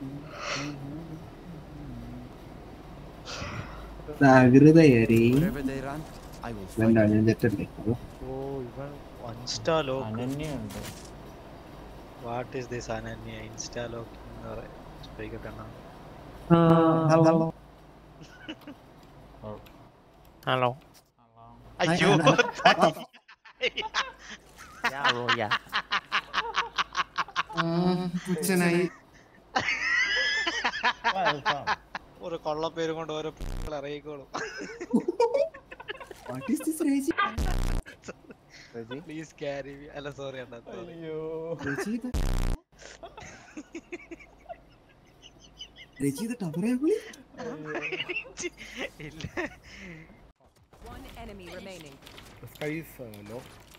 സഹൃദയരേ Wherever they run, I will find വേണ്ട them. ഞാൻ തെറ്റല്ലേ ഓ, ഓ ഇവൻ ഇൻസ്റ്റാ ലോക്ക് അനന്യുണ്ട് what is this Ananya insta lock എന്ന് പറയാം ചോദിക്കട്ടെ അണ്ണാ. ആ, ഹലോ ഹലോ അയ്യോ പുച്ഛനായി ഒരു കൊള്ള പേരും കൊണ്ട് ഓരോ പിള്ളേർ ഇറങ്ങിക്കോളും what is this Reji please carry അല്ല സോറി അണ്ണാ sorry. അയ്യോ രചിത രചിത ടവറേ വിളി ഇല്ല One enemy remaining. The sky is uh, low.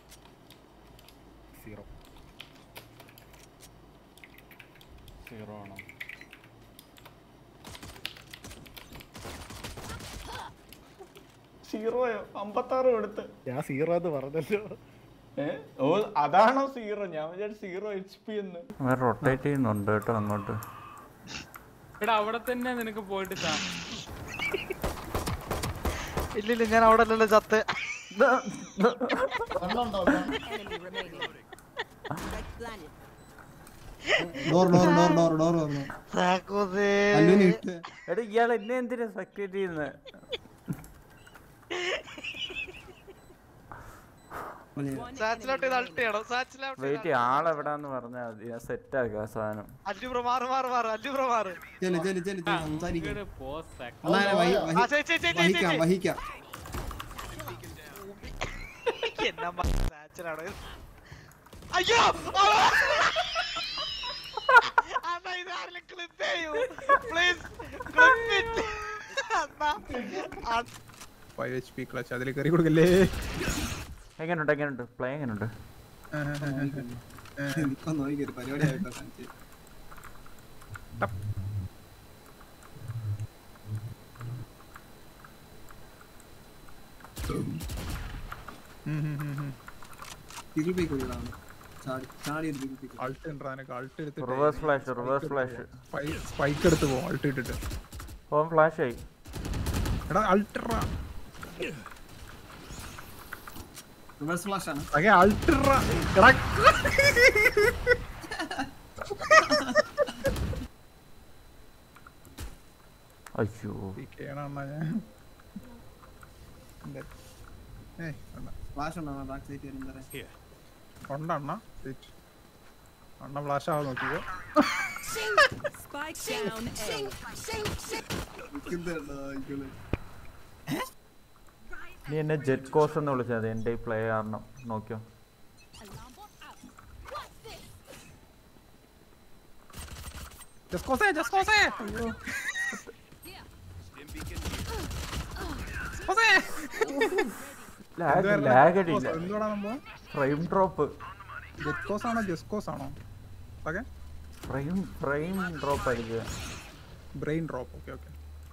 Zero. Zero ആണോ സീറോയോ അമ്പത്താറ് കൊടുത്ത് ഞാൻ സീറോ എന്ന് പറഞ്ഞല്ലോ ഏ ഓ അതാണോ സീറോ ഞാൻ വിചാരിച്ചു സീറോ എച്ച് പി എന്ന് റൊട്ടേറ്റ് ചെയ്യുന്നുണ്ട് കേട്ടോ അങ്ങോട്ട് എടാ അവിടെ തന്നെ നിനക്ക് പോയിട്ട് താ ഇല്ലില്ല ഞാൻ അവിടെ അല്ലല്ലോ ചത്ത് Enemy remaining. Spike planted. Door door door door door door സാക്കോസേ അല്ലുവിന് ഇട്ട് എടാ ഇയാൾ എന്നെ എന്തിനാ സെക്രേറ്റ് ചെയ്യുന്നത് One സാച്ചിലോട്ട് enemy ഇത് അൾട്ട് remaining. ചെയ്യണം സാച്ചിലോട്ട് വെയിറ്റ് ആളെവിടാന്ന് പറഞ്ഞാൽ മതി ഞാൻ സെറ്റ് ആക്കാം ആ സാധനം അല്ലു ബ്രോ മാറ് മാറ് മാറ് അല്ലു ബ്രോ മാറ് ചെല് ചെല് ചെല് ചെല് സംസാരിക്കാം പോസ് അണ്ണാ, വഹി- ആ വഹി- ചേ ചേ ചേ ചേ വഹിക്കാം ചേ വഹിക്കാം എന്നാ സാച്ചിലാണോ ഇത്? അയ്യോ അണ്ണാ ഇത് ആരെങ്കിലും ക്ലിപ്പ് ചെയ്യൂ പ്ലീസ് ക്ലിപ്പ് ഇറ്റ് അണ്ണാ അണ്ണാ ഫൈവ് എച്ച് പി ക്ലച്ച് അതിൽ കയറി കൊടുക്കല്ലേ എങ്ങനെയുണ്ട് എങ്ങനെയുണ്ട് പ്ലേ എങ്ങനെയുണ്ട് ഇപ്പൊ നോക്കിയൊരു പരിപാടി ആയിട്ടോ കാണിച്ച് ഇതിൽ പോയി കൊള്ളാം ചാടി ചാടി ഒരു ഇതിൽ പോയി കൊള്ളാം. അൾട്ട് ഉണ്ടാനൊക്കെ അൾട്ട് എടുത്തിട്ട് reverse flash reverse flash spike എടുത്ത് പോകും അൾട്ട് ഇട്ടിട്ട് ഓൻ ഫ്ലാഷ് ആയി എടാ അൾട്ടറാ റിവേഴ്സ് ഫ്ലാഷ് ആണ് അതെ അൾട്ടറാ എടാ അയ്യോ കേണ ഞാൻ എന്താ? ഏയ് അണ്ണ ഫ്ലാഷ് ഉണ്ടോ ബാക്ക് സൈറ്റ് വരുന്നത് ഉണ്ട് അണ്ണ Wait. അണ്ണ ഫ്ലാഷ് ആവാൻ നോക്കിയോ Spike down A. നീ എന്നെ ജെറ്റ് കോസ് എന്ന് വിളിച്ചാൽ മതി എൻ്റെ ഈ പ്ലേ കാരണം നോക്കിയോ ജസ്കോസേ ജസ്കോസേ ജസ്കോസേ ലാഗ് ലാഗ് അടിയില്ല എന്തുവാടാ സംഭവം ഫ്രെയിം ഡ്രോപ്പ് ജെറ്റ്കോസ് ആണോ ജസ്കോസ് ആണോ ഓക്കെ ഫ്രെയിം ഫ്രെയിം ഡ്രോപ്പ് ആയിരിക്കുക brain drop okay okay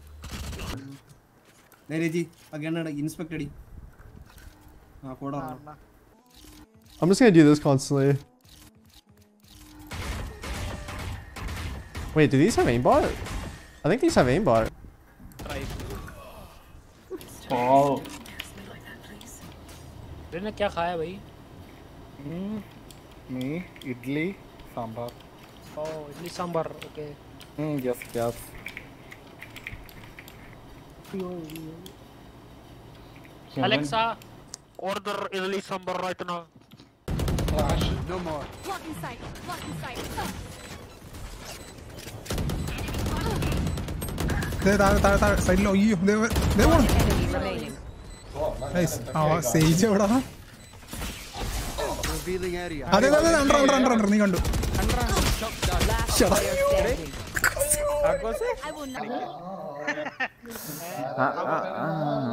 Reji അഗണ്ണ ഇൻസ്പെക്ട് അടി ആ പോടാ അണ്ണാ I'm just gonna do this constantly. Wait, do these have aimbot? I think these have aimbot. ഓ ने क्या खाया भाई Me, idli, sambar. Oh idli sambar okay Mm, yes, yes. Alexa order idli sambar right now Block in sight. Block in sight. ദേ താഴെ താഴെ താഴെ സൈഡിലോ അയ്യോ ദേ ദേ പോണം Enemy remaining. നൈസ് ആ സേജ് എവിടാ Revealing area. അതെ അതെ അതെ അണ്ടർ അണ്ടർ അണ്ടർ അണ്ടർ നീ കണ്ടു Last player standing. I will not. ആ, ആ, ആ.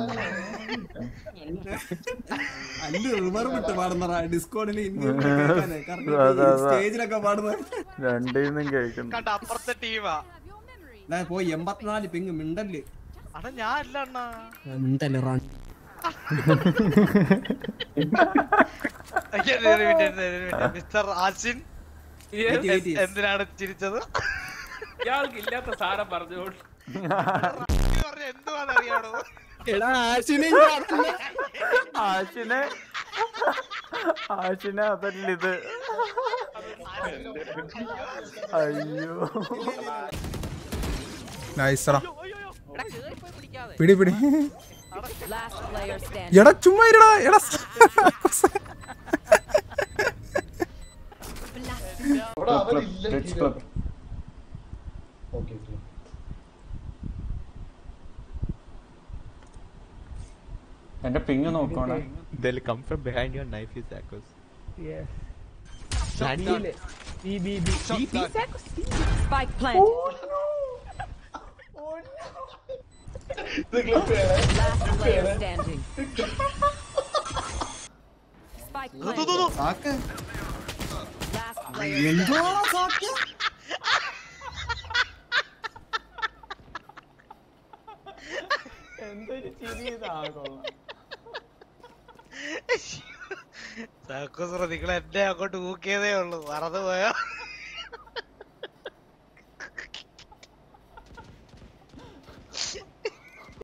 അല്ല റിവർ വിട്ട് പാടുന്ന ഡിസ്കോഡിൽ അതെ, അതെ. സ്റ്റേജിലൊക്കെ പാടുന്ന രണ്ടീന്നും കേൾക്കുന്നു കണ്ട അപ്പുറത്തെ ടീമാ ദേ, പോയി എൺപത്തിനാല് പിങ് മിണ്ടല് അണ്ണാ ഞാൻ അല്ല അണ്ണാ മിണ്ടല് റൺ മിസ്റ്റർ ആസിൻ വെയിറ്റ്, വെയിറ്റ്. എന്തിനാണ് ചിരിച്ചത് ഇയാൾക്ക് ഇല്ലാത്ത സാരം പറഞ്ഞോളൂ എന്തുവാന്നറിയാണോ എടാ ആശിനെ ആശിനെ ആശിനെ അതല്ല ഇത് അയ്യോ നൈസറാ പിടി പിടി Last player standing. എടാ ചുമ്മാ ഇരടാ എടാ റിച്ച് ക്ലബ് എന്റെ പിങ് നോക്കണേ They'll come from behind your knife, you Zakos. Yes. Plant on. Spike planted. Last player standing. Spike planted. സാക്ക് Last player എന്തോ സാക്ക് എന്തൊരു ചിരി ഇതാകും സാക്കോസ് നിങ്ങൾ എന്നെ അങ്ങോട്ട് ഊക്കിയതേ ഉള്ളൂ മറന്നുപോയോ